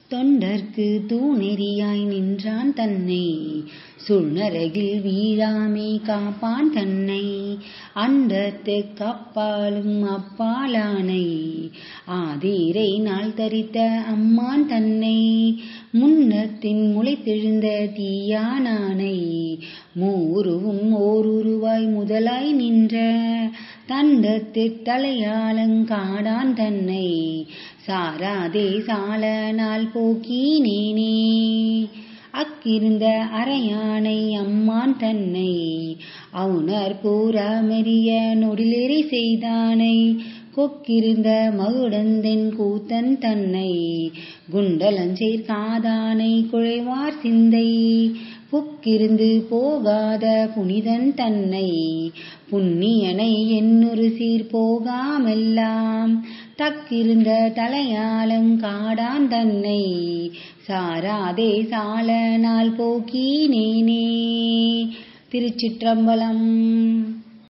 தொண்டர்க்கு தூணெறியாய் நின்றான் தன்னை சுழ்நரகில் வீழாமே காப்பான் தன்னை அண்டத்துக் அப்பாலும் அப்பாலானை ஆதீரை நாள் தரித்த அம்மான் தன்னை முன்னத்தின் முளைத்தெழுந்த தீயானானை மூருவும் ஓருருவாய் முதலாய் நின்ற தண்டத்திற் தலையாளங்காடான் தன்னை சாராதே சால நாள் போக்கினேனே அக்கிருந்த அரையானை அம்மான் தன்னை அவுணர் பூராமெரிய நொடிலெறி செய்தானை கொக்கிருந்த மகுடந்தென் கூத்தன் தன்னை குண்டலஞ்சேர் காதானை குழைவார் சிந்தை புக்கிருந்து போகாத புனிதன் தன்னை புண்ணியனை என்னொரு சீர் போகாமெல்லாம் தக்கிருந்த தலையாளங்காடான் தன்னை சாராதே சால நாள் போக்கினேனே திருச்சிற்றம்பலம்